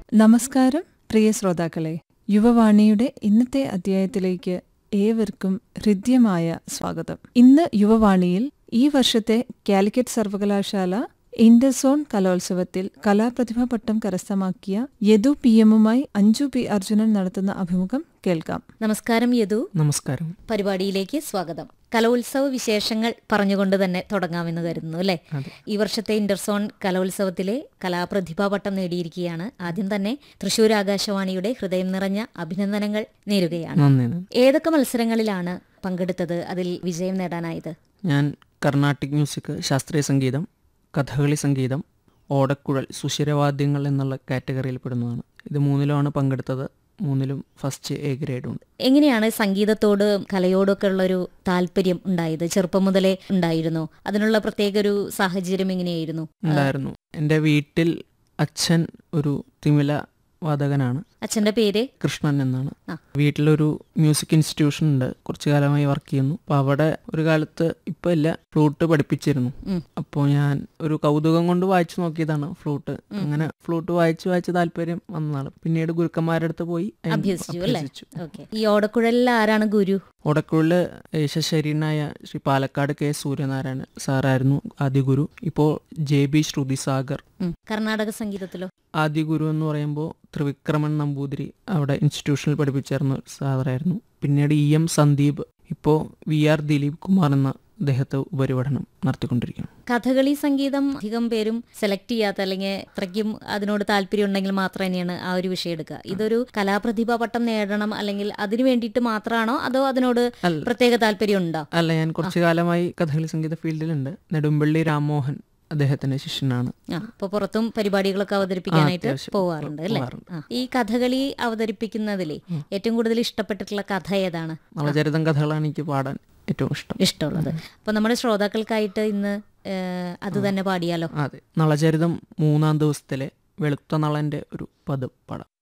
നമസ്കാരം പ്രിയ ശ്രോതാക്കളെ യുവവാണിയുടെ ഇന്നത്തെ അധ്യായത്തിലേക്ക് ഏവർക്കും ഹൃദ്യമായ സ്വാഗതം ഇന്ന് യുവവാണിയിൽ ഈ വർഷത്തെ കാലിക്കറ്റ് സർവകലാശാല ഇന്റർസോൺ കലോത്സവത്തിൽ കലാപ്രതിഭ പട്ടം കരസ്ഥമാക്കിയ യദു പി എമ്മുമായി അഞ്ജു പി അർജുനൻ നടത്തുന്ന അഭിമുഖം കേൾക്കാം നമസ്കാരം യദു നമസ്കാരം പരിപാടിയിലേക്ക് സ്വാഗതം കലോത്സവ വിശേഷങ്ങൾ പറഞ്ഞുകൊണ്ട് തന്നെ തുടങ്ങാമെന്ന് കരുതുന്നു അല്ലേ അതെ. ഈ വർഷത്തെ ഇന്റർസോൺ കലോത്സവത്തിലെ കലാപ്രതിഭാ പട്ടം നേടിയിരിക്കുകയാണ് ആദ്യം തന്നെ തൃശൂർ ആകാശവാണിയുടെ ഹൃദയം നിറഞ്ഞ അഭിനന്ദനങ്ങൾ നേരുകയാണ് നന്ദി നന്ദി ഏതൊക്കെ മത്സരങ്ങളിലാണ് പങ്കെടുത്തത് അതിൽ വിജയം നേടാനായത് ഞാൻ കർണാട്ടിക് മ്യൂസിക് ശാസ്ത്രീയ സംഗീതം കഥകളി സംഗീതം ഓടക്കുഴൽ സുഷിരവാദ്യങ്ങൾ എന്നുള്ള കാറ്റഗറിയിൽ പെടുന്നതാണ് ഇത് മൂന്നിലുമാണ് പങ്കെടുത്തത് മൂന്നിലും ഫസ്റ്റ് എ ഗ്രേഡ് ഉണ്ട് എങ്ങനെയാണ് സംഗീതത്തോട് കലയോടൊക്കെ ഉള്ളൊരു താല്പര്യം ഉണ്ടായത് ചെറുപ്പം മുതലേ ഉണ്ടായിരുന്നോ അതിനുള്ള പ്രത്യേക ഒരു സാഹചര്യം എങ്ങനെയായിരുന്നു ഉണ്ടായിരുന്നു എൻ്റെ വീട്ടിൽ അച്ഛൻ ഒരു തിമില വാദകനാണ് അച്ഛന്റെ പേര് കൃഷ്ണൻ എന്നാണ് ആ. വീട്ടിലൊരു മ്യൂസിക് ഇൻസ്റ്റിറ്റ്യൂഷൻ ഉണ്ട് കുറച്ചു കാലമായി വർക്ക് ചെയ്യുന്നു അപ്പൊ അവിടെ ഒരു കാലത്ത് ഇപ്പൊ ഇല്ല ഫ്ലൂട്ട് പഠിപ്പിച്ചിരുന്നു ഉം. അപ്പോൾ ഞാൻ ഒരു കൗതുകം കൊണ്ട് വായിച്ചു നോക്കിയതാണ് ഫ്ലൂട്ട് അങ്ങനെ ഫ്ലൂട്ട് വായിച്ച് വായിച്ച് താല്പര്യം വന്നതാണ് പിന്നീട് ഗുരുക്കന്മാരുടെ അടുത്ത് പോയി അതിന് അഭ്യസിച്ചു അല്ലേ അഭ്യസിച്ചു ഓക്കെ ഈ ഓടക്കുഴലിൽ ആരാണ് ഗുരു ഒടക്കുള്ളിൽ യശശരീരനായ ശ്രീ പാലക്കാട് കെ സൂര്യനാരായണൻ സാറായിരുന്നു ആദ്യ ഗുരു ഇപ്പോൾ ജെ ബി ശ്രുതി സാഗർ ഉം. കർണാടക സംഗീതത്തിലോ ആദ്യ ഗുരു എന്ന് പറയുമ്പോൾ ത്രിവിക്രമൻ നമ്പൂതിരി അവിടെ ഇൻസ്റ്റിറ്റ്യൂഷനിൽ പഠിപ്പിച്ചിരുന്ന ഒരു സാറായിരുന്നു പിന്നീട് ഇ എം സന്ദീപ് ഇപ്പോൾ വി ആർ ദിലീപ് കുമാർ എന്ന അദ്ദേഹത്തെ ഉപരിപഠനം നടത്തിക്കൊണ്ടിരിക്കുന്നു കഥകളി സംഗീതം അധികം പേരും സെലക്ട് ചെയ്യാത്ത അല്ലെങ്കിൽ അത്രയ്ക്കും അതിനോട് താല്പര്യം ഉണ്ടെങ്കിൽ മാത്രം തന്നെയാണ് ആ ഒരു വിഷയം എടുക്കുക ഇതൊരു കലാപ്രതിഭ പട്ടം നേടണം അല്ലെങ്കിൽ അതിനു വേണ്ടിയിട്ട് മാത്രമാണോ അതോ അതിനോട് അല്ല. പ്രത്യേക താല്പര്യം ഉണ്ടോ അല്ല ഞാൻ കുറച്ചു കാലമായി കഥകളി സംഗീത ഫീൽഡിലുണ്ട് നെടുമ്പള്ളി രാംമോഹൻ അദ്ദേഹത്തിന്റെ ശിഷ്യനാണ് ആ അപ്പൊ പുറത്തും പരിപാടികളൊക്കെ അവതരിപ്പിക്കാനായിട്ട് അത്യാവശ്യം പോവാറുണ്ട് അല്ലേ പോവാറുണ്ട്. ആ. ഈ കഥകളി അവതരിപ്പിക്കുന്നതിലെ ഏറ്റവും കൂടുതൽ ഇഷ്ടപ്പെട്ടിട്ടുള്ള കഥ ഏതാണ് നളചരിതം കഥകളാണ് എനിക്ക് പാടാൻ ഏറ്റവും ഇഷ്ടം ഇഷ്ടമുള്ളത് അപ്പൊ നമ്മുടെ ശ്രോതാക്കൾക്കായിട്ട് ഇന്ന് ഏഹ്, അത് തന്നെ പാടിയാലോ അതെ നളചരിതം മൂന്നാം ദിവസത്തിലെ വെളുത്ത നളന്റെ ഒരു പദം പാടാം